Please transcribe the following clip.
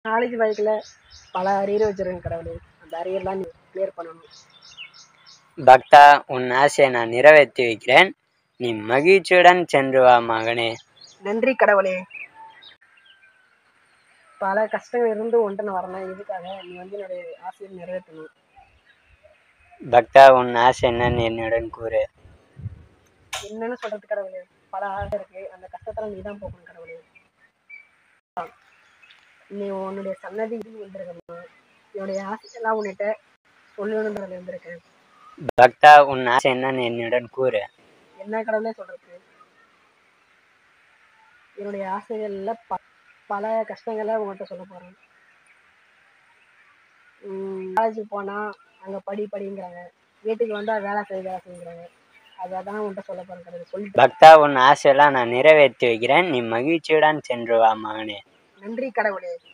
college வாழ்க்கையில் பல arrear வச்சிருக்கேன் கடவுளே அந்த அரியர்லாம் நீ கிளியர் பண்ணணும் பக்தா உன் ஆசையை நான் நிறைவேற்றி வைக்கிறேன் நீ மகிழ்ச்சியுடன் சென்று வா மகனே நன்றி கடவுளே பல கஷ்டங்கள் இருந்து ஒன்று நான் வரணும் இதுக்காக நீ வந்து என்னுடைய ஆசையை நிறைவேற்றணும் பக்தா உன் ஆசை என்னன்னு என்னுடன் கூறு என்னன்னு சொல்றது கடவுளே பல ஆசை இருக்கு அந்த கஷ்டத்துல நீ தான் போகணும் கடவுளே நீ உன்னுடைய சன்னதி வந்திருக்கணும் என்னுடைய ஆசையெல்லாம் உன்னிட்ட சொல்லணுன்றதுல இருந்திருக்கேன் பக்தா உன் ஆசை என்னன்னு என்னுடன் கூறு என்ன கடவுளே சொல்றது என்னுடைய ஆசைகள்ல ப பல கஷ்டங்களை உங்கள்கிட்ட சொல்ல போறேன் காலேஜுக்கு போனா அங்க படி படிங்கிறாங்க வீட்டுக்கு வந்தா வேலை செய்ய வேலை செய்யுங்கிறாங்க அதான் உன்கிட்ட சொல்ல போறேன் கடவுளே சொல்லிட்டு பக்தா உன் ஆசையெல்லாம் நான் நிறைவேற்றி வைக்கிறேன் நீ மகிழ்ச்சியுடன் சென்று வா மகனே நன்றி கடவுளே